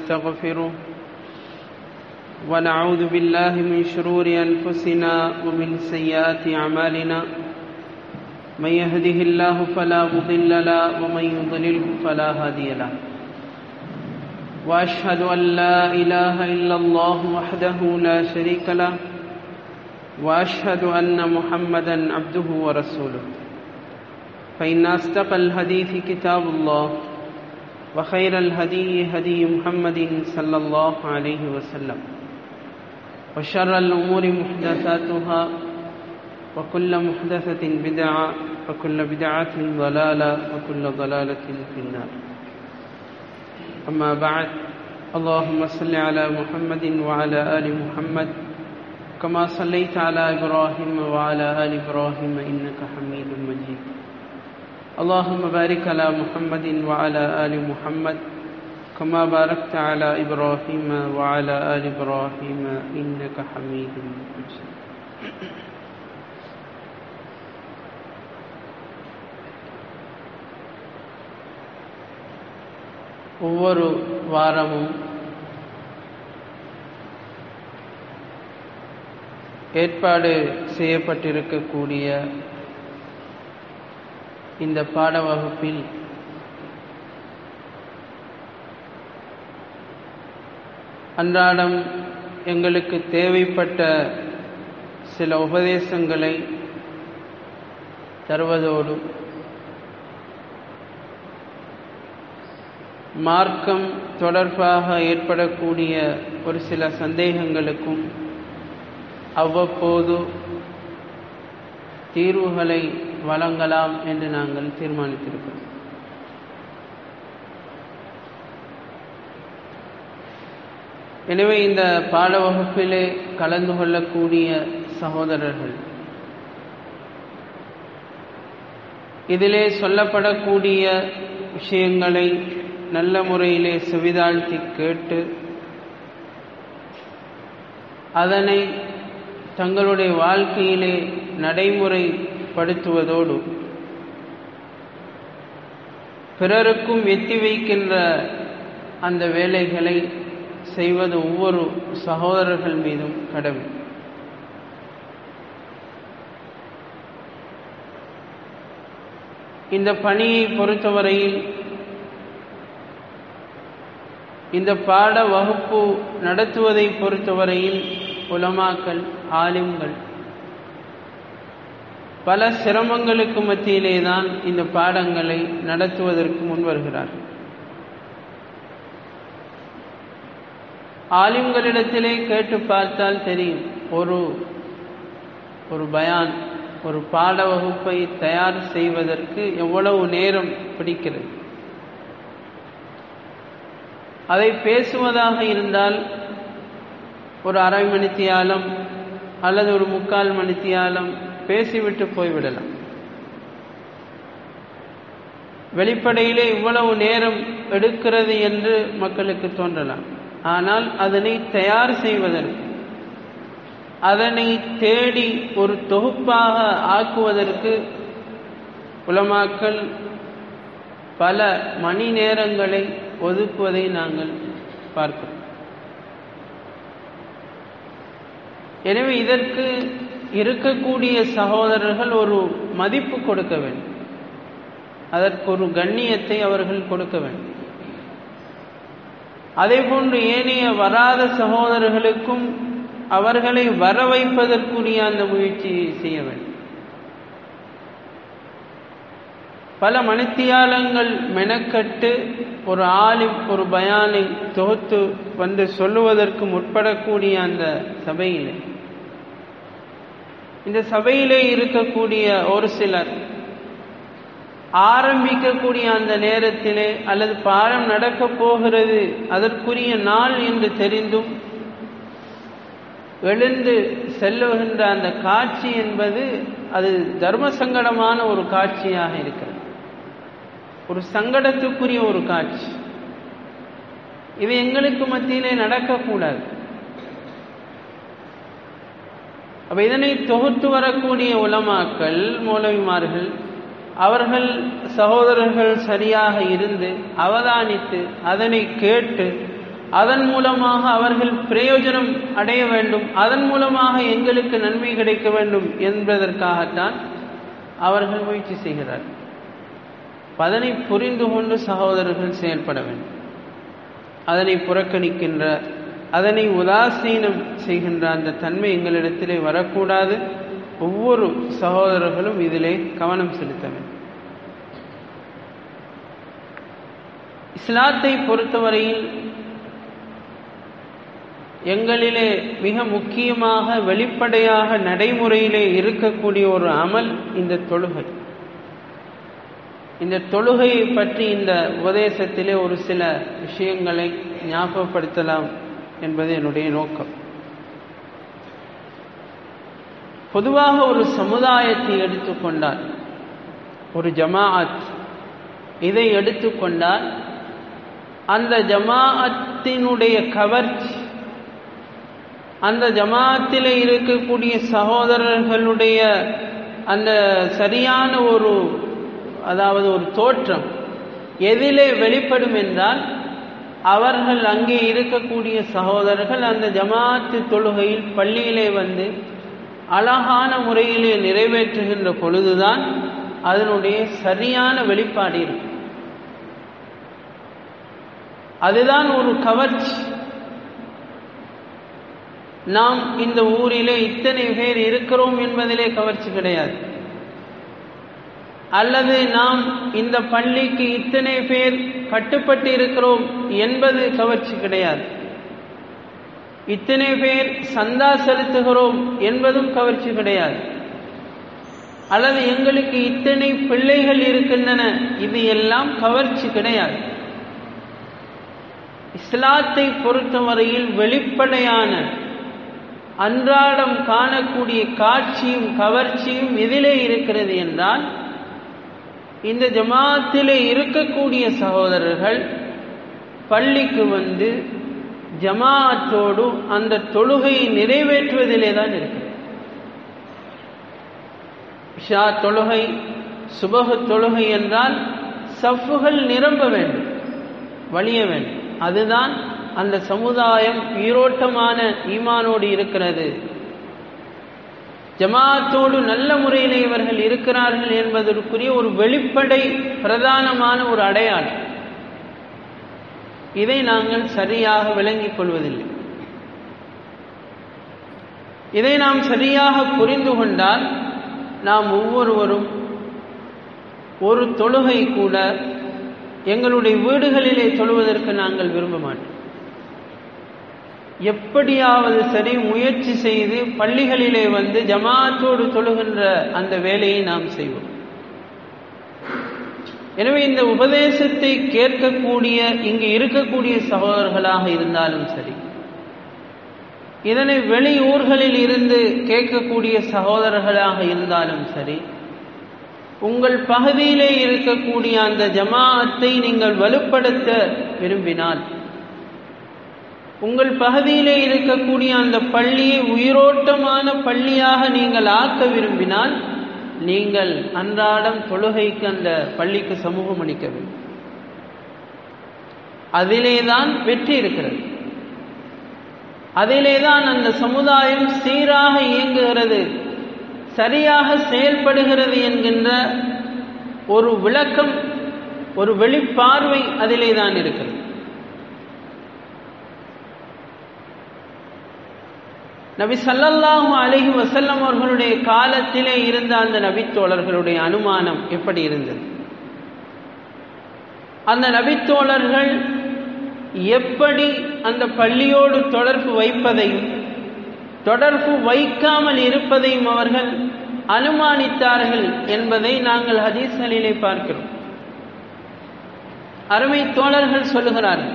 ونستغفره ونعوذ بالله من شرور أنفسنا ومن سيئات أعمالنا من يهده الله فلا مضل له ومن يضلله فلا هادي له واشهد ان لا اله الا الله وحده لا شريك له واشهد ان محمدا عبده ورسوله فان اصدق الحديث كتاب الله وخير الهدي هدي محمد صلى الله عليه وسلم وشر الامور محدثاتها وكل محدثة بدعة وكل بدعة ضلالة وكل ضلالة في النار أما بعد اللهم صل على محمد وعلى آل محمد كما صليت على إبراهيم وعلى آل إبراهيم إنك حميد مجيد اللهم بارك على محمد وعلى آل محمد كما باركت على إبراهيم وعلى آل إبراهيم إنك حميد مجيد ஒவ்வொரு வாரமும் ஏற்பாடு செய்யப்பட்டிருக்கக்கூடிய இந்த பாட வகுப்பில் அன்றாடம் எங்களுக்கு தேவைப்பட்ட சில உபதேசங்களை தருவதோடு மார்க்கம் தொடர்பாக ஏற்படக்கூடிய ஒரு சில சந்தேகங்களுக்கும் அவ்வப்போது தீர்வுகளை வழங்கலாம் என்று நாங்கள் தீர்மானித்திருக்கிறோம் எனவே இந்த பாட வகுப்பிலே கலந்து கொள்ளக்கூடிய சகோதரர்கள் இதிலே சொல்லப்படக்கூடிய விஷயங்களை நல்ல முறையிலே செவிதாழ்த்தி கேட்டு அதனை தங்களுடைய வாழ்க்கையிலே நடைமுறைப்படுத்துவதோடு பிறருக்கும் எத்தி வைக்கின்ற அந்த வேலைகளை செய்வது ஒவ்வொரு சகோதரர்கள் மீதும் கடமை இந்த பணியை பொறுத்தவரையில் இந்த பாட வகுப்பு நடத்துவதை பொறுத்தவரையில் உலமாக்கள் ஆலிம்கள் பல சிரமங்களுக்கு மத்தியிலே தான் இந்த பாடங்களை நடத்துவதற்கு முன்வருகிறார் ஆலிம்களிடத்திலே கேட்டு பார்த்தால் தெரியும் ஒரு ஒரு பயான் ஒரு பாட வகுப்பை தயார் செய்வதற்கு எவ்வளவு நேரம் பிடிக்கிறது அதை பேசுவதாக இருந்தால் ஒரு அரை மணித்தியாலம் அல்லது ஒரு முக்கால் மணித்தியாலம் பேசிவிட்டு போய்விடலாம் வெளிப்படையிலே இவ்வளவு நேரம் எடுக்கிறது என்று மக்களுக்கு தோன்றலாம் ஆனால் அதனை தயார் செய்வதற்கு அதனை தேடி ஒரு தொகுப்பாக ஆக்குவதற்கு உலமாக்கள் பல மணி நேரங்களை ஒதுக்குவதை நாங்கள் பார்க்கிறோம் எனவே இதற்கு இருக்கக்கூடிய சகோதரர்கள் ஒரு மதிப்பு கொடுக்க வேண்டும் அதற்கு ஒரு கண்ணியத்தை அவர்கள் கொடுக்க வேண்டும் அதே போன்று ஏனைய வராத சகோதரர்களுக்கும் அவர்களை வர வைப்பதற்குரிய அந்த முயற்சியை செய்ய வேண்டும் பல மணித்தியாலங்கள் மெனக்கட்டு ஒரு ஆலிம் ஒரு பயானை தொகுத்து வந்து சொல்லுவதற்கு முற்படக்கூடிய அந்த சபையிலே இந்த சபையிலே இருக்கக்கூடிய ஒரு சிலர் ஆரம்பிக்கக்கூடிய அந்த நேரத்திலே அல்லது பாடம் நடக்கப் போகிறது அதற்குரிய நாள் என்று தெரிந்தும் எழுந்து செல்லுகின்ற அந்த காட்சி என்பது அது தர்ம சங்கடமான ஒரு காட்சியாக இருக்கிறது ஒரு சங்கடத்துக்குரிய ஒரு காட்சி இது எங்களுக்கு மத்தியிலே நடக்கக்கூடாது அப்ப இதனை தொகுத்து வரக்கூடிய உலமாக்கள் மௌலவிமார்கள் அவர்கள் சகோதரர்கள் சரியாக இருந்து அவதானித்து அதனை கேட்டு அதன் மூலமாக அவர்கள் பிரயோஜனம் அடைய வேண்டும் அதன் மூலமாக எங்களுக்கு நன்மை கிடைக்க வேண்டும் என்பதற்காகத்தான் அவர்கள் முயற்சி செய்கிறார்கள் அதனை புரிந்து கொண்டு சகோதரர்கள் செயல்பட வேண்டும் அதனை புறக்கணிக்கின்ற அதனை உதாசீனம் செய்கின்ற அந்த தன்மை எங்களிடத்திலே வரக்கூடாது ஒவ்வொரு சகோதரர்களும் இதிலே கவனம் செலுத்த வேண்டும் இஸ்லாத்தை பொறுத்தவரையில் எங்களிலே மிக முக்கியமாக வெளிப்படையாக நடைமுறையிலே இருக்கக்கூடிய ஒரு அமல் இந்த தொழுகை இந்த தொழுகையை பற்றி இந்த உபதேசத்திலே ஒரு சில விஷயங்களை ஞாபகப்படுத்தலாம் என்பது என்னுடைய நோக்கம் பொதுவாக ஒரு சமுதாயத்தை எடுத்துக்கொண்டால் ஒரு ஜமாஅத் இதை எடுத்துக்கொண்டால் அந்த ஜமாஅத்தினுடைய கவர்ச்சி அந்த ஜமாஅத்திலே இருக்கக்கூடிய சகோதரர்களுடைய அந்த சரியான ஒரு அதாவது ஒரு தோற்றம் எதிலே வெளிப்படும் என்றால் அவர்கள் அங்கே இருக்கக்கூடிய சகோதரர்கள் அந்த ஜமாத்து தொழுகையில் பள்ளியிலே வந்து அழகான முறையிலே நிறைவேற்றுகின்ற பொழுதுதான் அதனுடைய சரியான வெளிப்பாடு இருக்கும் அதுதான் ஒரு கவர்ச்சி நாம் இந்த ஊரிலே இத்தனை பேர் இருக்கிறோம் என்பதிலே கவர்ச்சி கிடையாது அல்லது நாம் இந்த பள்ளிக்கு இத்தனை பேர் கட்டுப்பட்டு இருக்கிறோம் என்பது கவர்ச்சி கிடையாது இத்தனை பேர் சந்தா செலுத்துகிறோம் என்பதும் கவர்ச்சி கிடையாது அல்லது எங்களுக்கு இத்தனை பிள்ளைகள் இருக்கின்றன இது எல்லாம் கவர்ச்சி கிடையாது இஸ்லாத்தை பொறுத்தவரையில் வெளிப்படையான அன்றாடம் காணக்கூடிய காட்சியும் கவர்ச்சியும் எதிலே இருக்கிறது என்றால் இந்த ஜமாத்திலே இருக்கக்கூடிய சகோதரர்கள் பள்ளிக்கு வந்து ஜமாஅத்தோடு அந்த தொழுகையை நிறைவேற்றுவதிலே தான் இருக்கிறது ஷா தொழுகை சுபக தொழுகை என்றால் சஃப்புகள் நிரம்ப வேண்டும் வழிய வேண்டும் அதுதான் அந்த சமுதாயம் ஈரோட்டமான ஈமானோடு இருக்கிறது ஜமாத்தோடு நல்ல முறையில் இவர்கள் இருக்கிறார்கள் என்பதற்குரிய ஒரு வெளிப்படை பிரதானமான ஒரு அடையாளம் இதை நாங்கள் சரியாக விளங்கிக் கொள்வதில்லை இதை நாம் சரியாக புரிந்து கொண்டால் நாம் ஒவ்வொருவரும் ஒரு தொழுகை கூட எங்களுடைய வீடுகளிலே தொழுவதற்கு நாங்கள் விரும்ப மாட்டோம் எப்படியாவது சரி முயற்சி செய்து பள்ளிகளிலே வந்து ஜமாத்தோடு தொழுகின்ற அந்த வேலையை நாம் செய்வோம் எனவே இந்த உபதேசத்தை கேட்கக்கூடிய இங்கு இருக்கக்கூடிய சகோதரர்களாக இருந்தாலும் சரி இதனை வெளி ஊர்களில் இருந்து கேட்கக்கூடிய சகோதரர்களாக இருந்தாலும் சரி உங்கள் பகுதியிலே இருக்கக்கூடிய அந்த ஜமாஅத்தை நீங்கள் வலுப்படுத்த விரும்பினால் உங்கள் பகுதியிலே இருக்கக்கூடிய அந்த பள்ளியை உயிரோட்டமான பள்ளியாக நீங்கள் ஆக்க விரும்பினால் நீங்கள் அன்றாடம் தொழுகைக்கு அந்த பள்ளிக்கு சமூகம் அளிக்க வேண்டும் அதிலேதான் வெற்றி இருக்கிறது அதிலேதான் அந்த சமுதாயம் சீராக இயங்குகிறது சரியாக செயல்படுகிறது என்கின்ற ஒரு விளக்கம் ஒரு வெளிப்பார்வை அதிலே தான் இருக்கிறது நபி சல்லல்லாஹு அலஹி வசல்லம் அவர்களுடைய காலத்திலே இருந்த அந்த நபித்தோழர்களுடைய அனுமானம் எப்படி இருந்தது அந்த நபித்தோழர்கள் எப்படி அந்த பள்ளியோடு தொடர்பு வைப்பதையும் தொடர்பு வைக்காமல் இருப்பதையும் அவர்கள் அனுமானித்தார்கள் என்பதை நாங்கள் ஹதீஸ்களிலே பார்க்கிறோம் அருமை தோழர்கள் சொல்லுகிறார்கள்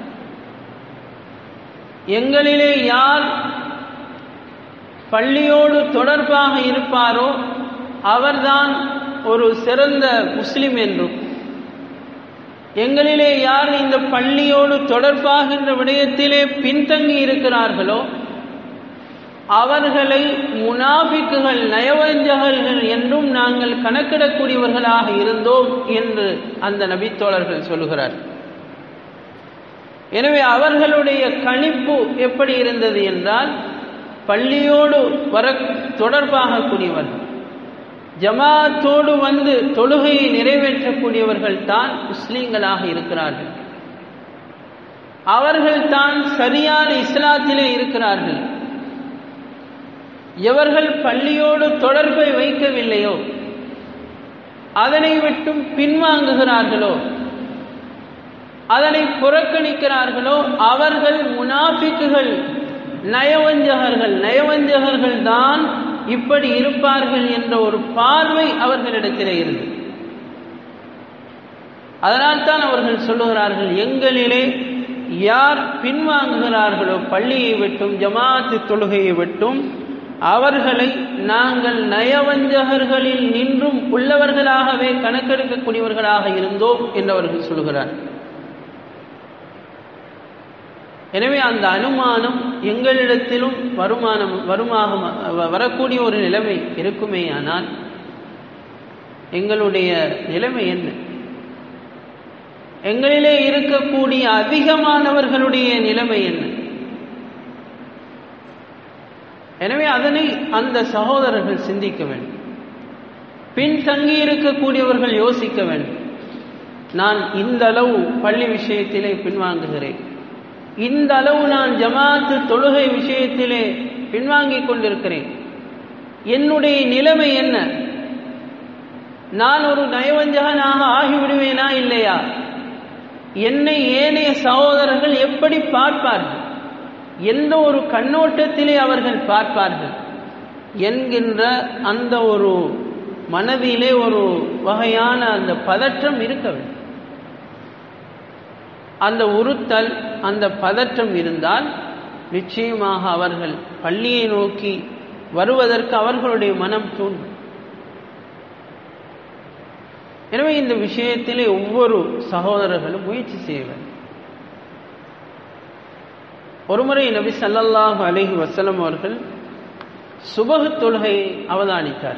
எங்களிலே யார் பள்ளியோடு தொடர்பாக இருப்பாரோ அவர்தான் ஒரு சிறந்த முஸ்லிம் என்றும் எங்களிலே யார் இந்த பள்ளியோடு தொடர்பாகின்ற விடயத்திலே பின்தங்கி இருக்கிறார்களோ அவர்களை முனாபிக்குகள் நயவஞ்சகர்கள் என்றும் நாங்கள் கணக்கிடக்கூடியவர்களாக இருந்தோம் என்று அந்த நபித்தோழர்கள் சொல்லுகிறார் எனவே அவர்களுடைய கணிப்பு எப்படி இருந்தது என்றால் பள்ளியோடு வர தொடர்பாக கூடியவர்கள் ஜமாத்தோடு வந்து தொழுகையை நிறைவேற்றக்கூடியவர்கள் தான் முஸ்லீம்களாக இருக்கிறார்கள் அவர்கள் தான் சரியான இஸ்லாத்திலே இருக்கிறார்கள் எவர்கள் பள்ளியோடு தொடர்பை வைக்கவில்லையோ அதனை விட்டும் பின்வாங்குகிறார்களோ அதனை புறக்கணிக்கிறார்களோ அவர்கள் முனாஃபிக்குகள் நயவஞ்சகர்கள் நயவஞ்சகர்கள் தான் இப்படி இருப்பார்கள் என்ற ஒரு பார்வை அவர்களிடத்திலே இருந்து அதனால்தான் அவர்கள் சொல்லுகிறார்கள் எங்களிலே யார் பின்வாங்குகிறார்களோ பள்ளியை விட்டும் ஜமாத்து தொழுகையை விட்டும் அவர்களை நாங்கள் நயவஞ்சகர்களில் நின்றும் உள்ளவர்களாகவே கணக்கெடுக்கக்கூடியவர்களாக இருந்தோம் என்று அவர்கள் சொல்கிறார் எனவே அந்த அனுமானம் எங்களிடத்திலும் வருமானம் வருமாக வரக்கூடிய ஒரு நிலைமை இருக்குமே ஆனால் எங்களுடைய நிலைமை என்ன எங்களிலே இருக்கக்கூடிய அதிகமானவர்களுடைய நிலைமை என்ன எனவே அதனை அந்த சகோதரர்கள் சிந்திக்க வேண்டும் பின் தங்கி இருக்கக்கூடியவர்கள் யோசிக்க வேண்டும் நான் இந்த அளவு பள்ளி விஷயத்திலே பின்வாங்குகிறேன் இந்த அளவு நான் ஜமாத்து தொழுகை விஷயத்திலே பின்வாங்கிக் கொண்டிருக்கிறேன் என்னுடைய நிலைமை என்ன நான் ஒரு நயவஞ்சகனாக ஆகிவிடுவேனா இல்லையா என்னை ஏனைய சகோதரர்கள் எப்படி பார்ப்பார்கள் எந்த ஒரு கண்ணோட்டத்திலே அவர்கள் பார்ப்பார்கள் என்கின்ற அந்த ஒரு மனதிலே ஒரு வகையான அந்த பதற்றம் இருக்க வேண்டும் அந்த உறுத்தல் அந்த பதற்றம் இருந்தால் நிச்சயமாக அவர்கள் பள்ளியை நோக்கி வருவதற்கு அவர்களுடைய மனம் தூண்டும் எனவே இந்த விஷயத்திலே ஒவ்வொரு சகோதரர்களும் முயற்சி செய்ய வேண்டும் ஒருமுறை நபி சல்லல்லாஹு அலஹி வசலம் அவர்கள் சுபகு தொழுகையை அவதானித்தார்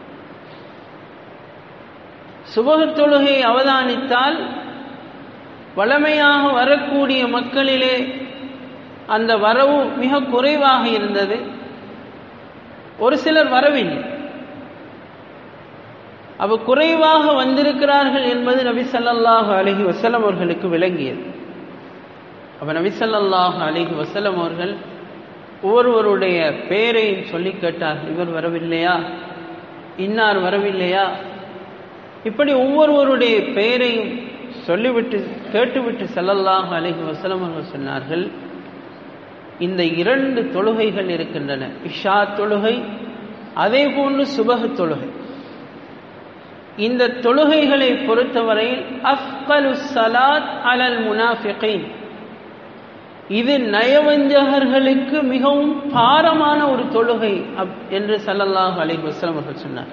சுபகு தொழுகையை அவதானித்தால் வளமையாக வரக்கூடிய மக்களிலே அந்த வரவு மிக குறைவாக இருந்தது ஒரு சிலர் வரவில்லை அவ குறைவாக வந்திருக்கிறார்கள் என்பது நபி சல்லல்லாஹு அலஹி வசலம் அவர்களுக்கு விளங்கியது அப்ப நபி சல்லல்லாஹு அலஹி வசலம் அவர்கள் ஒவ்வொருவருடைய பெயரையும் சொல்லி கேட்டார்கள் இவர் வரவில்லையா இன்னார் வரவில்லையா இப்படி ஒவ்வொருவருடைய பெயரையும் சொல்லிவிட்டு கேட்டுவிட்டு செல்லல்லாஹு அலஹி வசலம் அவர்கள் சொன்னார்கள் இந்த இரண்டு தொழுகைகள் இருக்கின்றன இஷா தொழுகை அதே போன்று சுபகு தொழுகை இந்த தொழுகைகளை பொறுத்தவரையில் அஃபலு சலாத் அலல் முனாஃபிகைன் இது நயவஞ்சகர்களுக்கு மிகவும் பாரமான ஒரு தொழுகை என்று சல்லல்லாஹு அலைஹி வஸல்லம் அவர்கள் சொன்னார்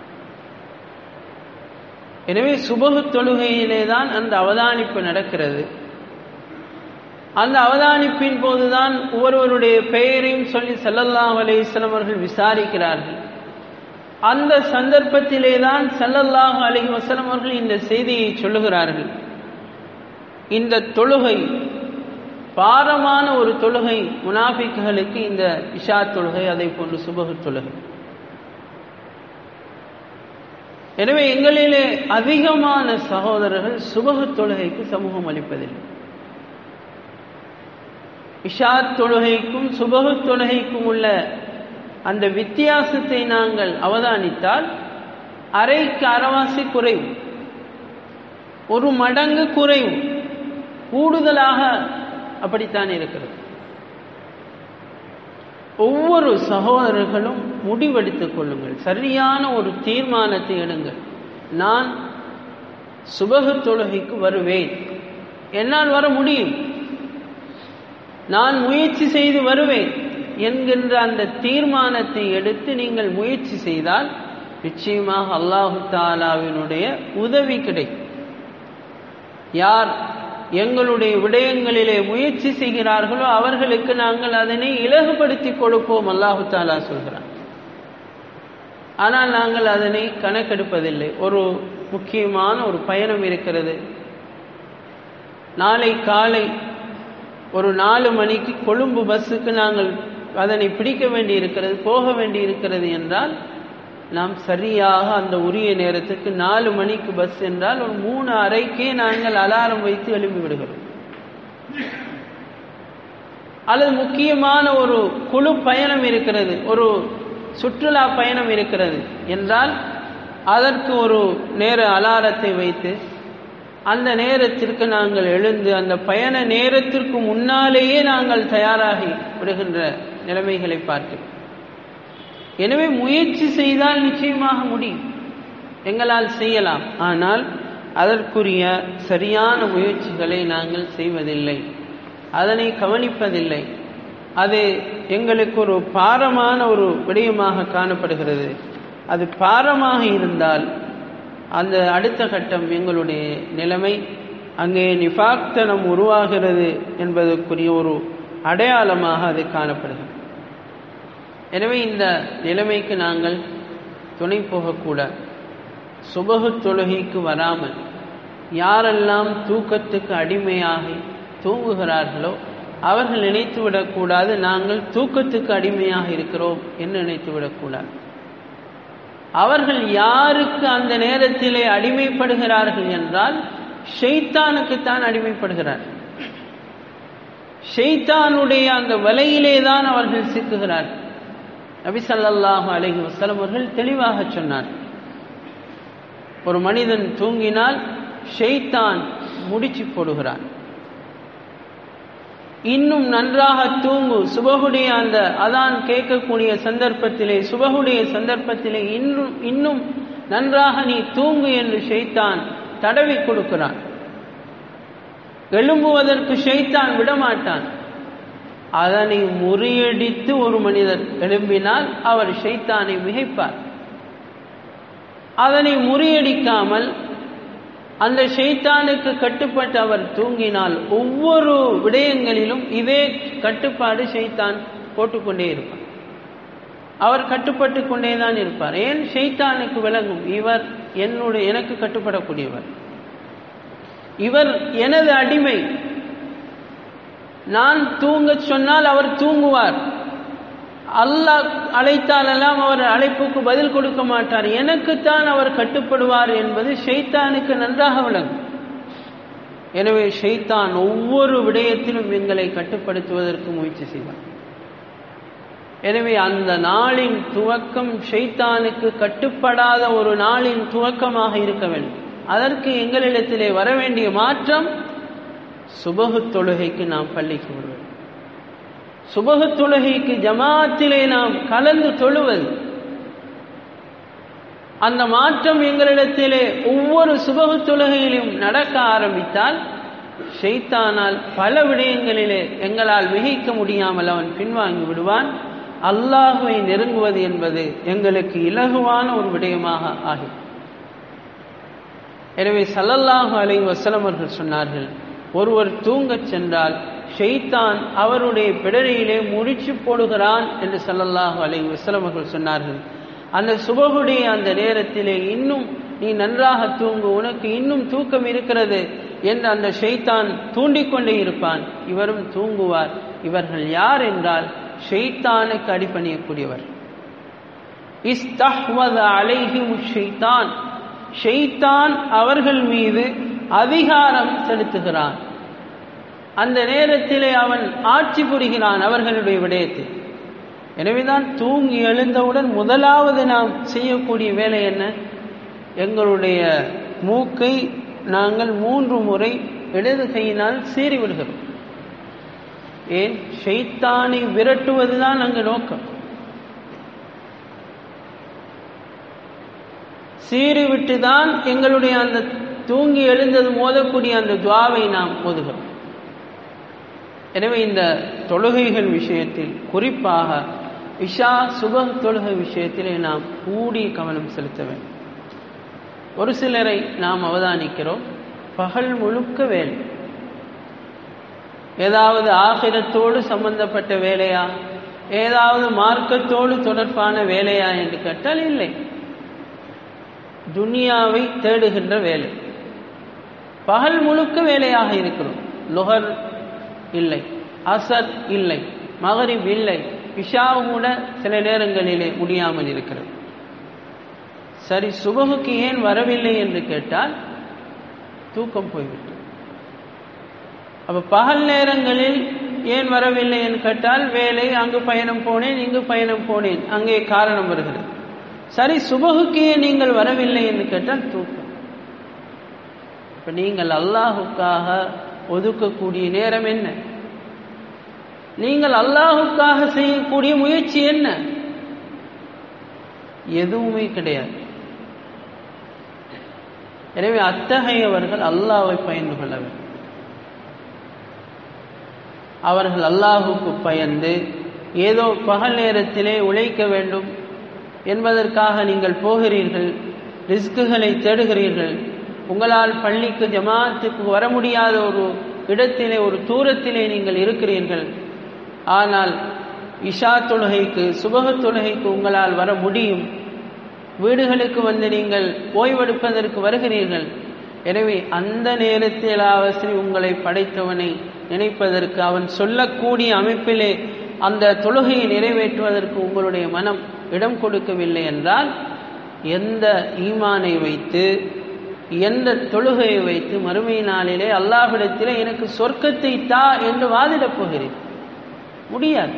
எனவே சுபகு தொழுகையிலே தான் அந்த அவதானிப்பு நடக்கிறது அந்த அவதானிப்பின் போதுதான் ஒவ்வொருவருடைய பெயரையும் சொல்லி சல்லல்லாஹு அலைஹிஸ்ஸலாம் அவர்கள் விசாரிக்கிறார்கள் அந்த சந்தர்ப்பத்திலே தான் சல்லல்லாஹு அலைஹி வஸல்லம் அவர்கள் இந்த செய்தியை சொல்லுகிறார்கள் இந்த தொழுகை பாரமான ஒரு தொழுகை முனாஃபிக்குகளுக்கு இந்த இஷா தொழுகை அதை போன்று சுபகு தொழுகை எனவே எங்களிலே அதிகமான சகோதரர்கள் சுபகு தொழுகைக்கு சமூகம் அளிப்பதில்லை இஷா தொழுகைக்கும் சுபகு தொழுகைக்கும் உள்ள அந்த வித்தியாசத்தை நாங்கள் அவதானித்தால் அரைக்கு அறவாசி குறைவு ஒரு மடங்கு குறைவு கூடுதலாக அப்படித்தான் இருக்கிறது ஒவ்வொரு சகோதரர்களும் முடிவெடுத்துக் கொள்ளுங்கள் சரியான ஒரு தீர்மானத்தை எடுங்கள் நான் சுபகு தொழுகைக்கு வருவேன் என்னால் வர முடியும் நான் முயற்சி செய்து வருவேன் என்கின்ற அந்த தீர்மானத்தை எடுத்து நீங்கள் முயற்சி செய்தால் நிச்சயமாக அல்லாஹு தாலாவினுடைய உதவி கிடைக்கும் யார் எங்களுடைய விடயங்களிலே முயற்சி செய்கிறார்களோ அவர்களுக்கு நாங்கள் அதனை இலகுபடுத்தி கொடுப்போம் அல்லாஹு தாலா சொல்கிறான் ஆனால் நாங்கள் அதனை கணக்கெடுப்பதில்லை ஒரு முக்கியமான ஒரு பயணம் இருக்கிறது நாளை காலை ஒரு நாலு மணிக்கு கொழும்பு பஸ்ஸுக்கு நாங்கள் அதனை பிடிக்க வேண்டி இருக்கிறது போக வேண்டி இருக்கிறது என்றால் நாம் சரியாக அந்த உரிய நேரத்துக்கு நாலு மணிக்கு பஸ் என்றால் ஒரு மூணு அறைக்கே நாங்கள் அலாரம் வைத்து எழுப்பி விடுகிறோம் அல்லது முக்கியமான ஒரு குழு பயணம் இருக்கிறது ஒரு சுற்றுலா பயணம் இருக்கிறது என்றால் அதற்கு ஒரு நேர அலாரத்தை வைத்து அந்த நேரத்திற்கு நாங்கள் எழுந்து அந்த பயண நேரத்திற்கு முன்னாலேயே நாங்கள் தயாராகி விடுகின்ற நிலைமைகளை பார்க்கிறோம் எனவே முயற்சி செய்தால் நிச்சயமாக முடியும் எங்களால் செய்யலாம் ஆனால் அதற்குரிய சரியான முயற்சிகளை நாங்கள் செய்வதில்லை அதனை கவனிப்பதில்லை அது எங்களுக்கு ஒரு பாரமான ஒரு விடயமாக காணப்படுகிறது அது பாரமாக இருந்தால் அந்த அடுத்த கட்டம் எங்களுடைய நிலைமை அங்கே நிஃபாக்தனம் உருவாகிறது என்பதற்குரிய ஒரு அடையாளமாக அது காணப்படுகிறது எனவே இந்த நிலைமைக்கு நாங்கள் துணை போகக்கூடாது சுபகு தொழுகைக்கு வராமல் யாரெல்லாம் தூக்கத்துக்கு அடிமையாகி தூங்குகிறார்களோ அவர்கள் நினைத்து விடக்கூடாது நாங்கள் தூக்கத்துக்கு அடிமையாக இருக்கிறோம் என்று நினைத்து விடக்கூடாது அவர்கள் யாருக்கு அந்த நேரத்திலே அடிமைப்படுகிறார்கள் என்றால் ஷெய்தானுக்குத்தான் அடிமைப்படுகிறார் ஷெய்தானுடைய அந்த வலையிலே தான் அவர்கள் சிக்குகிறார்கள் நபி சல்லாஹூ அலஹி வசலம் அவர்கள் தெளிவாக சொன்னார் ஒரு மனிதன் தூங்கினால் ஷெய்தான் முடிச்சு போடுகிறான் இன்னும் நன்றாக தூங்கு சுபகுடைய அந்த அதான் கேட்கக்கூடிய சந்தர்ப்பத்திலே சுபகுடைய சந்தர்ப்பத்திலே இன்னும் இன்னும் நன்றாக நீ தூங்கு என்று ஷெய்தான் தடவி கொடுக்கிறான் எழும்புவதற்கு ஷெய்தான் விடமாட்டான் அதனை முறியடித்து ஒரு மனிதர் எழும்பினால் அவர் ஷைத்தானை மிகைப்பார் அதனை முறியடிக்காமல் அந்த ஷைத்தானுக்கு கட்டுப்பட்டு அவர் தூங்கினால் ஒவ்வொரு விடயங்களிலும் இதே கட்டுப்பாடு ஷைத்தான் போட்டுக்கொண்டே இருப்பார் அவர் கட்டுப்பட்டு கொண்டே தான் இருப்பார் ஏன் ஷைத்தானுக்கு விளங்கும் இவர் என்னுடைய எனக்கு கட்டுப்படக்கூடியவர் இவர் எனது அடிமை நான் தூங்க சொன்னால் அவர் தூங்குவார் அல்லாஹ் அழைத்தாலெல்லாம் அவர் அழைப்புக்கு பதில் கொடுக்க மாட்டார் எனக்குத்தான் அவர் கட்டுப்படுவார் என்பது ஷைத்தானுக்கு நன்றாக விளங்கும் எனவே ஷைத்தான் ஒவ்வொரு விடயத்திலும் எங்களை கட்டுப்படுத்துவதற்கு முயற்சி செய்வார் எனவே அந்த நாளின் துவக்கம் ஷைத்தானுக்கு கட்டுப்படாத ஒரு நாளின் துவக்கமாக இருக்க வேண்டும் அதற்கு எங்களிடத்திலே வர வேண்டிய மாற்றம் சுபகு தொழுகைக்கு நாம் பள்ளிக்கு விடுவது சுபகு தொழுகைக்கு ஜமாத்திலே நாம் கலந்து தொழுவது அந்த மாற்றம் எங்களிடத்திலே ஒவ்வொரு சுபகு தொழுகையிலும் நடக்க ஆரம்பித்தால் ஷெய்தானால் பல விடயங்களிலே எங்களால் மிகைக்க முடியாமல் அவன் பின்வாங்கி விடுவான் அல்லாஹுவை நெருங்குவது என்பது எங்களுக்கு இலகுவான ஒரு விடயமாக ஆகும் எனவே சல்லல்லாஹு அலை வசலம் அவர்கள் சொன்னார்கள் ஒருவர் தூங்கச் சென்றால் ஷெய்தான் அவருடைய பிடரியிலே முறிச்சு போடுகிறான் என்று சல்லல்லாஹு அலை வசலம் அவர்கள் சொன்னார்கள் அந்த சுபகுடைய அந்த நேரத்திலே இன்னும் நீ நன்றாக தூங்கு உனக்கு இன்னும் தூக்கம் இருக்கிறது என்று அந்த ஷெய்தான் தூண்டிக்கொண்டே இருப்பான் இவரும் தூங்குவார் இவர்கள் யார் என்றால் ஷெய்தானுக்கு அடிப்பணியக்கூடியவர் இஸ்தஹ்வத அலைஹிம் ஷெய்தான் ஷெய்தான் அவர்கள் மீது அதிகாரம் செலுத்துகிறான் அந்த நேரத்திலே அவன் ஆட்சி புரிகிறான் அவர்களுடைய விடயத்தில் எனவேதான் தூங்கி எழுந்தவுடன் முதலாவது நாம் செய்யக்கூடிய வேலை என்ன எங்களுடைய மூக்கை நாங்கள் மூன்று முறை இடது கையினால் சீறி விடுகிறோம் ஏன் ஷெய்தானை விரட்டுவதுதான் அங்கு நோக்கம் சீறிவிட்டு தான் எங்களுடைய அந்த தூங்கி எழுந்தது மோதக்கூடிய அந்த துவாவை நாம் ஓதுகிறோம் எனவே இந்த தொழுகைகள் விஷயத்தில் குறிப்பாக இஷா சுப தொழுகை விஷயத்திலே நாம் கூடி கவனம் செலுத்த வேண்டும் ஒரு சிலரை நாம் அவதானிக்கிறோம் பகல் முழுக்க வேலை ஏதாவது ஆகிரத்தோடு சம்பந்தப்பட்ட வேலையா ஏதாவது மார்க்கத்தோடு தொடர்பான வேலையா என்று கேட்டால் இல்லை துனியாவை தேடுகின்ற வேலை பகல் முழுக்க வேலையாக இருக்கிறோம் லுகர் இல்லை அசர் இல்லை மகரிப் இல்லை இஷாவும் கூட சில நேரங்களிலே முடியாமல் இருக்கிறது சரி சுபகுக்கு ஏன் வரவில்லை என்று கேட்டால் தூக்கம் போய்விட்டது அப்ப பகல் நேரங்களில் ஏன் வரவில்லை என்று கேட்டால் வேலை அங்கு பயணம் போனேன் இங்கு பயணம் போனேன் அங்கே காரணம் வருகிறது சரி சுபகுக்கு ஏன் நீங்கள் வரவில்லை என்று கேட்டால் தூக்கம் இப்ப நீங்கள் அல்லாஹுக்காக ஒதுக்கக்கூடிய நேரம் என்ன நீங்கள் அல்லாஹுக்காக செய்யக்கூடிய முயற்சி என்ன எதுவுமே கிடையாது எனவே அத்தகையவர்கள் அல்லாவை பயந்து கொள்ள வேண்டும் அவர்கள் அல்லாஹுக்கு பயந்து ஏதோ பகல் நேரத்திலே உழைக்க வேண்டும் என்பதற்காக நீங்கள் போகிறீர்கள் ரிஸ்குகளை தேடுகிறீர்கள் உங்களால் பள்ளிக்கு ஜமாத்துக்கு வர முடியாத ஒரு இடத்திலே ஒரு தூரத்திலே நீங்கள் இருக்கிறீர்கள் ஆனால் இஷா தொழுகைக்கு சுபக தொழுகைக்கு உங்களால் வர முடியும் வீடுகளுக்கு வந்து நீங்கள் ஓய்வெடுப்பதற்கு வருகிறீர்கள் எனவே அந்த நேரத்திலாவது உங்களை படைத்தவனை நினைப்பதற்கு அவன் சொல்லக்கூடிய அமைப்பிலே அந்த தொழுகையை நிறைவேற்றுவதற்கு உங்களுடைய மனம் இடம் கொடுக்கவில்லை என்றால் எந்த ஈமானை வைத்து எந்த தொழுகையை வைத்து மறுமை நாளிலே அல்லாஹ்விடத்திலே எனக்கு சொர்க்கத்தை தா என்று வாதிடப் போகிறேன் முடியாது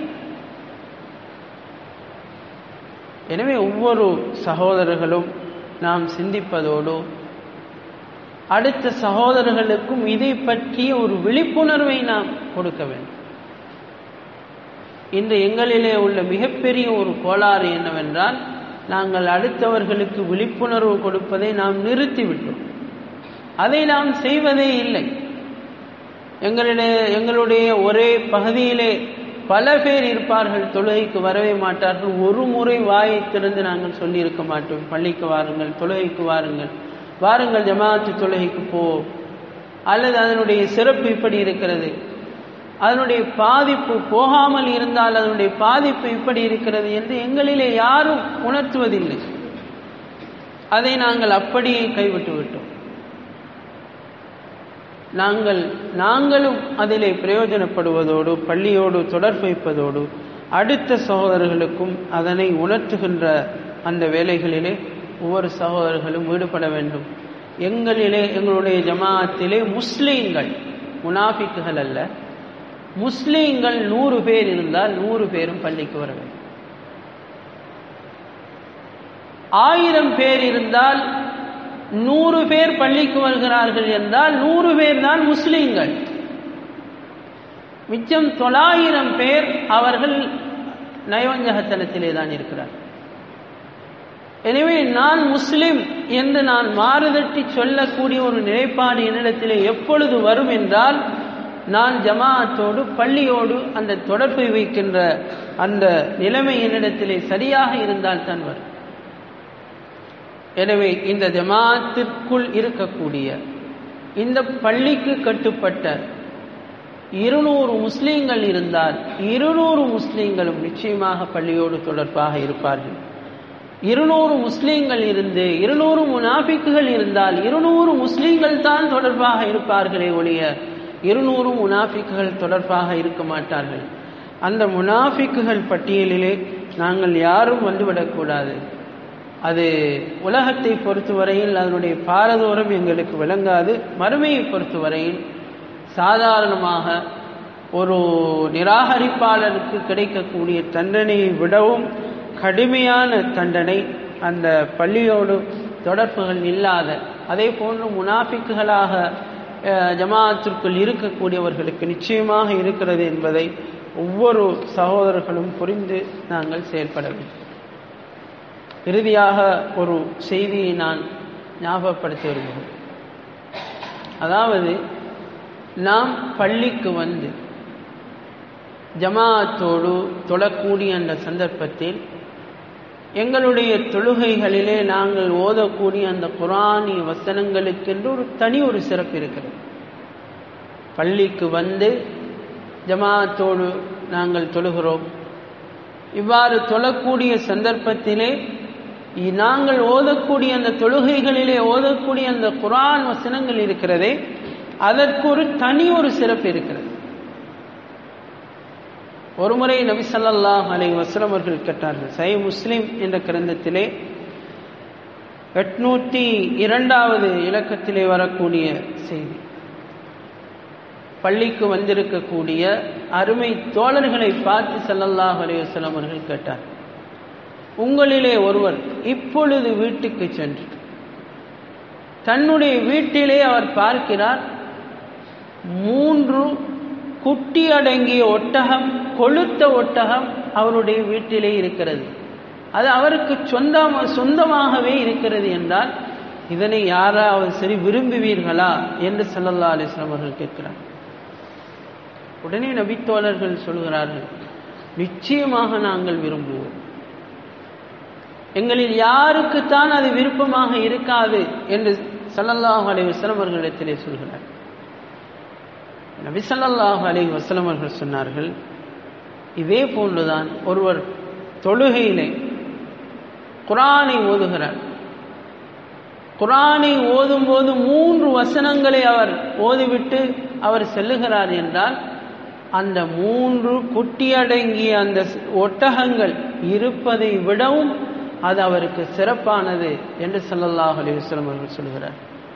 எனவே ஒவ்வொரு சகோதரர்களும் நாம் சிந்திப்பதோடு அடுத்த சகோதரர்களுக்கும் இதை பற்றிய ஒரு விழிப்புணர்வை நாம் கொடுக்க வேண்டும் இன்று எங்களிலே உள்ள மிகப்பெரிய ஒரு கோளாறு என்னவென்றால் நாங்கள் அடுத்தவர்களுக்கு விழிப்புணர்வு கொடுப்பதை நாம் நிறுத்திவிட்டோம் அதை நாம் செய்வதே இல்லை எங்களிடையே எங்களுடைய ஒரே பகுதியிலே பல பேர் இருப்பார்கள் தொழுகைக்கு வரவே மாட்டார்கள் ஒரு முறை வாயை திறந்து நாங்கள் சொல்லியிருக்க மாட்டோம் பள்ளிக்கு வாருங்கள் தொழுகைக்கு வாருங்கள் வாருங்கள் ஜமாத்து தொழுகைக்கு போ அல்லது அதனுடைய சிறப்பு இப்படி இருக்கிறது அதனுடைய பாதிப்பு போகாமல் இருந்தால் அதனுடைய பாதிப்பு இப்படி இருக்கிறது என்று எங்களிலே யாரும் உணர்த்துவதில்லை அதை நாங்கள் அப்படியே கைவிட்டு விட்டோம் நாங்கள் நாங்களும் அதிலே பிரயோஜனப்படுவதோடு பள்ளியோடு தொடர்பு வைப்பதோடு அடுத்த சகோதரர்களுக்கும் அதனை உணர்த்துகின்ற அந்த வேலைகளிலே ஒவ்வொரு சகோதரர்களும் ஈடுபட வேண்டும் எங்களிலே எங்களுடைய ஜமாத்திலே முஸ்லீம்கள் முனாஃபிக்குகள் அல்ல முஸ்லீம்கள் நூறு பேர் இருந்தால் நூறு பேரும் பள்ளிக்கு வர வேண்டும் ஆயிரம் பேர் இருந்தால் நூறு பேர் பள்ளிக்கு வருகிறார்கள் என்றால் நூறு பேர் தான் முஸ்லீம்கள் மிச்சம் தொள்ளாயிரம் பேர் அவர்கள் நயவஞ்சகத்தனத்திலே தான் இருக்கிறார் எனவே நான் முஸ்லிம் என்று நான் மாறுதட்டி சொல்லக்கூடிய ஒரு நிலைப்பாடு என்னிடத்திலே எப்பொழுது வரும் என்றால் நான் ஜமாஅத்தோடு பள்ளியோடு அந்த தொடர்பை வைக்கின்ற அந்த நிலைமை என்னிடத்திலே சரியாக இருந்தால் தான் வரும் எனவே இந்த ஜமாத்திற்குள் இருக்கக்கூடிய இந்த பள்ளிக்கு கட்டுப்பட்ட இருநூறு முஸ்லீம்கள் இருந்தால் இருநூறு முஸ்லீம்களும் நிச்சயமாக பள்ளியோடு தொடர்பாக இருப்பார்கள் இருநூறு முஸ்லீம்கள் இருந்து இருநூறு முனாஃபிக்குகள் இருந்தால் இருநூறு முஸ்லீம்கள் தான் தொடர்பாக இருப்பார்களே ஒழிய இருநூறு முனாஃபிக்குகள் தொடர்பாக இருக்க மாட்டார்கள் அந்த முனாஃபிக்குகள் பட்டியலிலே நாங்கள் யாரும் வந்துவிடக்கூடாது அது உலகத்தை பொறுத்தவரையில் அதனுடைய பாரதூரம் எங்களுக்கு விளங்காது மறுமையை பொறுத்தவரையில் சாதாரணமாக ஒரு நிராகரிப்பாளருக்கு கிடைக்கக்கூடிய தண்டனையை விடவும் கடுமையான தண்டனை அந்த பள்ளியோடு தொடர்புகள் இல்லாத அதே போன்று முனாஃபிக்குகளாக ஜமாத்திற்குள் இருக்கக்கூடியவர்களுக்கு நிச்சயமாக இருக்கிறது என்பதை ஒவ்வொரு சகோதரர்களும் புரிந்து நாங்கள் செயல்பட வேண்டும் இறுதியாக ஒரு செய்தியை நான் ஞாபகப்படுத்தி வருகிறேன் அதாவது நாம் பள்ளிக்கு வந்து ஜமாத்தோடு தொழக்கூடிய அந்த சந்தர்ப்பத்தில் எங்களுடைய தொழுகைகளிலே நாங்கள் ஓதக்கூடிய அந்த குரானிய வசனங்களுக்கென்று ஒரு தனி ஒரு சிறப்பு இருக்கிறது பள்ளிக்கு வந்து ஜமாத்தோடு நாங்கள் தொழுகிறோம் இவ்வாறு தொழக்கூடிய சந்தர்ப்பத்திலே நாங்கள் ஓதக்கூடிய அந்த தொழுகைகளிலே ஓதக்கூடிய அந்த குரான் வசனங்கள் இருக்கிறதே அதற்கு ஒரு தனி ஒரு சிறப்பு இருக்கிறது ஒருமுறை நபி ஸல்லல்லாஹு அலைஹி வஸல்லம் அவர்கள் கேட்டார்கள் சை முஸ்லிம் என்ற கிரந்தத்திலே எட்நூற்றி இரண்டாவது இலக்கத்திலே வரக்கூடிய செய்தி பள்ளிக்கு வந்திருக்கக்கூடிய அருமை தோழர்களை பார்த்து ஸல்லல்லாஹு அலைஹி வஸல்லம் அவர்கள் கேட்டார் உங்களிலே ஒருவர் இப்பொழுது வீட்டுக்கு சென்று தன்னுடைய வீட்டிலே அவர் பார்க்கிறார் மூன்று குட்டி அடங்கிய ஒட்டகம் கொளுத்த ஒட்டகம் அவருடைய வீட்டிலே இருக்கிறது அது அவருக்கு சொந்தம் சொந்தமாகவே இருக்கிறது என்றால் இதனை யாராவது சரி விரும்புவீர்களா என்று சல்லல்லா அலிஸ்லாம் அவர்கள் கேட்கிறார் உடனே நபித்தோழர்கள் சொல்கிறார்கள் நிச்சயமாக நாங்கள் விரும்புவோம் எங்களில் யாருக்குத்தான் அது விருப்பமாக இருக்காது என்று சல்லல்லாஹு அலைஹி வஸல்லம் அவர்களிடத்திலே சொல்கிறார் நபி ஸல்லல்லாஹு அலைஹி வஸல்லம் அவர்கள் சொன்னார்கள் இதே போன்றுதான் ஒருவர் தொழுகையிலே குரானை ஓதுகிறார் குரானை ஓதும்போது மூன்று வசனங்களை அவர் ஓதிவிட்டு அவர் செல்லுகிறார் என்றால் அந்த மூன்று குட்டியடங்கிய அந்த ஒட்டகங்கள் இருப்பதை விடவும் அது அவருக்கு சிறப்பானது என்று சல்லல்லாஹ் அலிவஸ்லம் அவர்கள் சொல்கிறார்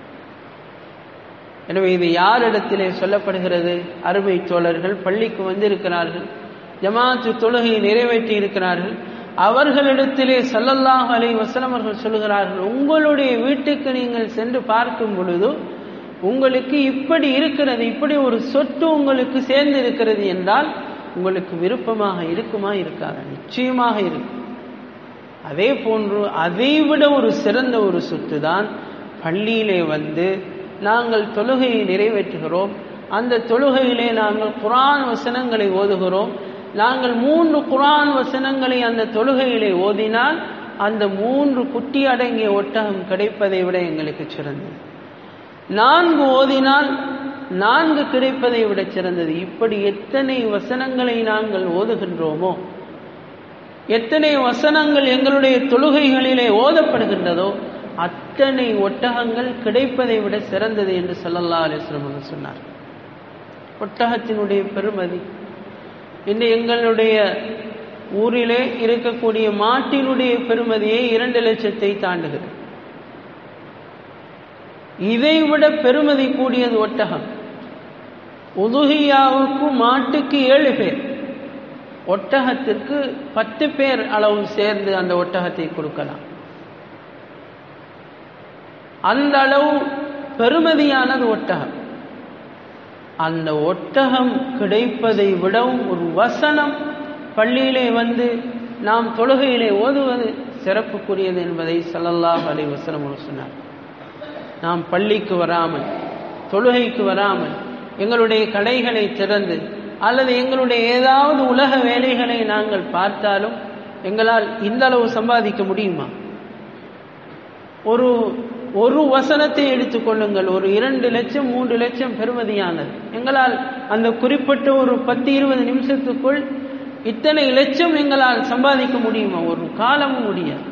எனவே இது யாரிடத்திலே சொல்லப்படுகிறது அருமை தோழர்கள் பள்ளிக்கு வந்திருக்கிறார்கள் ஜமாத்து தொழுகையை நிறைவேற்றி இருக்கிறார்கள் அவர்களிடத்திலே சல்லல்லாஹ் அலை வசலம் அவர்கள் சொல்கிறார்கள் உங்களுடைய வீட்டுக்கு நீங்கள் சென்று பார்க்கும் பொழுது உங்களுக்கு இப்படி இருக்கிறது இப்படி ஒரு சொத்து உங்களுக்கு சேர்ந்து இருக்கிறது என்றால் உங்களுக்கு விருப்பமாக இருக்குமா இருக்காது நிச்சயமாக இருக்கும் அதே போன்று அதைவிட ஒரு சிறந்த ஒரு சொத்து தான் பள்ளியிலே வந்து நாங்கள் தொழுகையை நிறைவேற்றுகிறோம் அந்த தொழுகையிலே நாங்கள் குரான் வசனங்களை ஓதுகிறோம் நாங்கள் மூன்று குரான் வசனங்களை அந்த தொழுகையிலே ஓதினால் அந்த மூன்று குட்டி அடங்கிய ஒட்டகம் கிடைப்பதை விட எங்களுக்கு சிறந்தது நான்கு ஓதினால் நான்கு கிடைப்பதை விட சிறந்தது இப்படி எத்தனை வசனங்களை நாங்கள் ஓதுகின்றோமோ எத்தனை வசனங்கள் எங்களுடைய தொழுகைகளிலே ஓதப்படுகின்றதோ அத்தனை ஒட்டகங்கள் கிடைப்பதை விட சிறந்தது என்று சொல்லல்லா அலிஸ்லம் சொன்னார் ஒட்டகத்தினுடைய பெருமதி இன்று எங்களுடைய ஊரிலே இருக்கக்கூடிய மாட்டினுடைய பெருமதியை இரண்டு லட்சத்தை தாண்டுகிறது இதைவிட பெருமதி கூடியது ஒட்டகம் உதுகியாவுக்கு மாட்டுக்கு ஏழு பேர் ஒட்டகத்திற்கு பத்து பேர் அளவு சேர்ந்து அந்த ஒட்டகத்தை கொடுக்கலாம் அந்த அளவு பெருமதியானது ஒட்டகம் அந்த ஒட்டகம் கிடைப்பதை விடவும் ஒரு வசனம் பள்ளியிலே வந்து நாம் தொழுகையிலே ஓதுவது சிறப்புக்குரியது என்பதை சல்லல்லாஹ் அலை வசனம் சொன்னார் நாம் பள்ளிக்கு வராமல் தொழுகைக்கு வராமல் எங்களுடைய கடைகளை திறந்து அல்லது எங்களுடைய ஏதாவது உலக வேலைகளை நாங்கள் பார்த்தாலும் எங்களால் இந்த அளவு சம்பாதிக்க முடியுமா ஒரு ஒரு வசனத்தை எடுத்துக்கொள்ளுங்கள் ஒரு இரண்டு லட்சம் மூன்று லட்சம் பெறுமதியானது எங்களால் அந்த குறிப்பிட்ட ஒரு பத்து இருபது நிமிஷத்துக்குள் இத்தனை லட்சம் எங்களால் சம்பாதிக்க முடியுமா ஒரு காலமும் முடியாது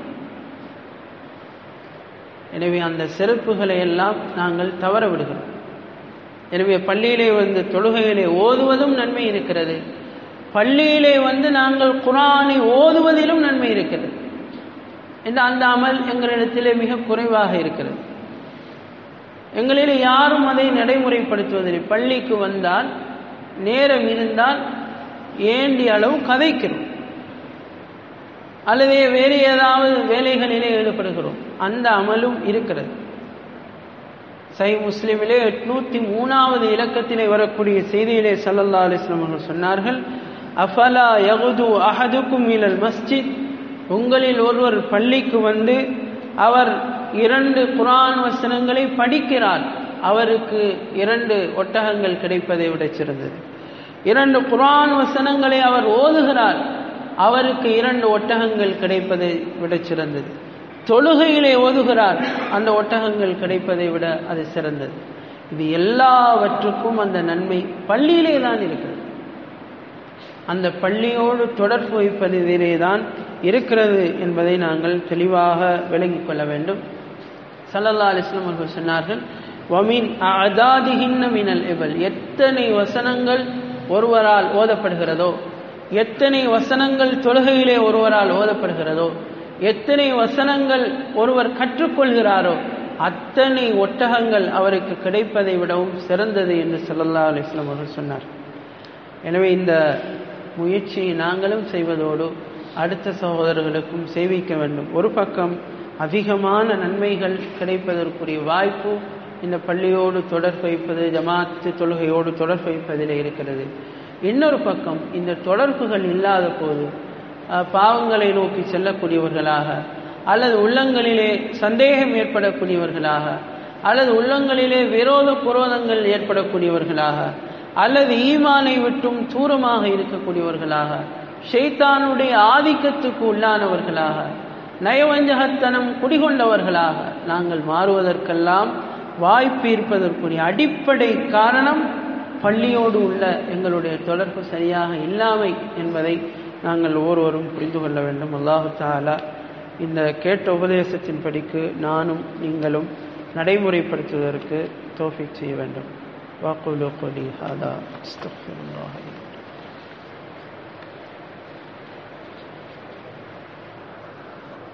எனவே அந்த சிறப்புகளை எல்லாம் நாங்கள் தவற விடுகிறோம் எனவே பள்ளியிலே வந்து தொழுகையிலே ஓதுவதும் நன்மை இருக்கிறது பள்ளியிலே வந்து நாங்கள் குரானை ஓதுவதிலும் நன்மை இருக்கிறது இந்த அந்த அமல் எங்களிடத்திலே மிக குறைவாக இருக்கிறது எங்களில் யாரும் அதை நடைமுறைப்படுத்துவதில்லை பள்ளிக்கு வந்தால் நேரம் இருந்தால் ஏண்டி அளவு கதைக்கிறோம் அல்லது வேறு ஏதாவது வேலைகளிலே ஈடுபடுகிறோம் அந்த அமலும் இருக்கிறது சை முஸ்லிமிலே எட்நூத்தி மூணாவது இலக்கத்திலே வரக்கூடிய செய்தியிலே சல்லல்லா அலிஸ்லாம் அவர்கள் சொன்னார்கள் அஃபலா யகுது அஹதுக்கும் இலல் மஸ்ஜித் உங்களில் ஒருவர் பள்ளிக்கு வந்து அவர் இரண்டு குரான் வசனங்களை படிக்கிறார் அவருக்கு இரண்டு ஒட்டகங்கள் கிடைப்பதை விட சிறந்தது இரண்டு குரான் வசனங்களை அவர் ஓதுகிறார் அவருக்கு இரண்டு ஒட்டகங்கள் கிடைப்பதை விட சிறந்தது தொழுகையிலே ஓதுகிறார் அந்த ஒட்டகங்கள் கிடைப்பதை விட அது சிறந்தது இது எல்லாவற்றுக்கும் அந்த நன்மை பள்ளியிலே தான் இருக்கிறது அந்த பள்ளியோடு தொடர்பு வைப்பதிலே தான் இருக்கிறது என்பதை நாங்கள் தெளிவாக விளங்கிக் கொள்ள வேண்டும் சல்லல்லா அலிஸ்லாம் அவர்கள் சொன்னார்கள் வமின் அதாதிகின்ன மினல் எவல் எத்தனை வசனங்கள் ஒருவரால் ஓதப்படுகிறதோ எத்தனை வசனங்கள் தொழுகையிலே ஒருவரால் ஓதப்படுகிறதோ எத்தனை வசனங்கள் ஒருவர் கற்றுக்கொள்கிறாரோ அத்தனை ஒட்டகங்கள் அவருக்கு கிடைப்பதை விடவும் சிறந்தது என்று ஸல்லல்லாஹு அலைஹி வஸல்லம் அவர்கள் சொன்னார் எனவே இந்த முயற்சியை நாங்களும் செய்வதோடு அடுத்த சகோதரர்களுக்கும் சேவிக்க வேண்டும் ஒரு பக்கம் அதிகமான நன்மைகள் கிடைப்பதற்குரிய வாய்ப்பு இந்த பள்ளியோடு தொடர்பு வைப்பது ஜமாத்து தொழுகையோடு தொடர்பு வைப்பதில் இருக்கிறது இன்னொரு பக்கம் இந்த தொடர்புகள் இல்லாத போது அஹ், பாவங்களை நோக்கி செல்லக்கூடியவர்களாக அல்லது உள்ளங்களிலே சந்தேகம் ஏற்படக்கூடியவர்களாக அல்லது உள்ளங்களிலே விரோத புரோதங்கள் ஏற்படக்கூடியவர்களாக அல்லது ஈமானை விட்டும் தூரமாக இருக்கக்கூடியவர்களாக ஷைத்தானுடைய ஆதிக்கத்துக்கு உள்ளானவர்களாக நயவஞ்சகத்தனம் குடிகொண்டவர்களாக நாங்கள் மாறுவதற்கெல்லாம் வாய்ப்பு இருப்பதற்குரிய அடிப்படை காரணம் பள்ளியோடு உள்ள எங்களுடைய தொடர்பு சரியாக இல்லாமை என்பதை நாங்கள் ஒவ்வொருவரும் புரிந்து கொள்ள வேண்டும் அல்லாஹு தாலா இந்த கேட்ட உபதேசத்தின் படிக்கு நானும் நீங்களும் நடைமுறைப்படுத்துவதற்கு தோஃபிக் செய்ய வேண்டும் வாக்குலு கொலி ஹாதா அஸ்தக்ஃபிருல்லாஹ் லி.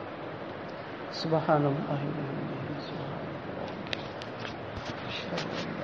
سبحان الله وبحمده سبحان الله أشهد أن لا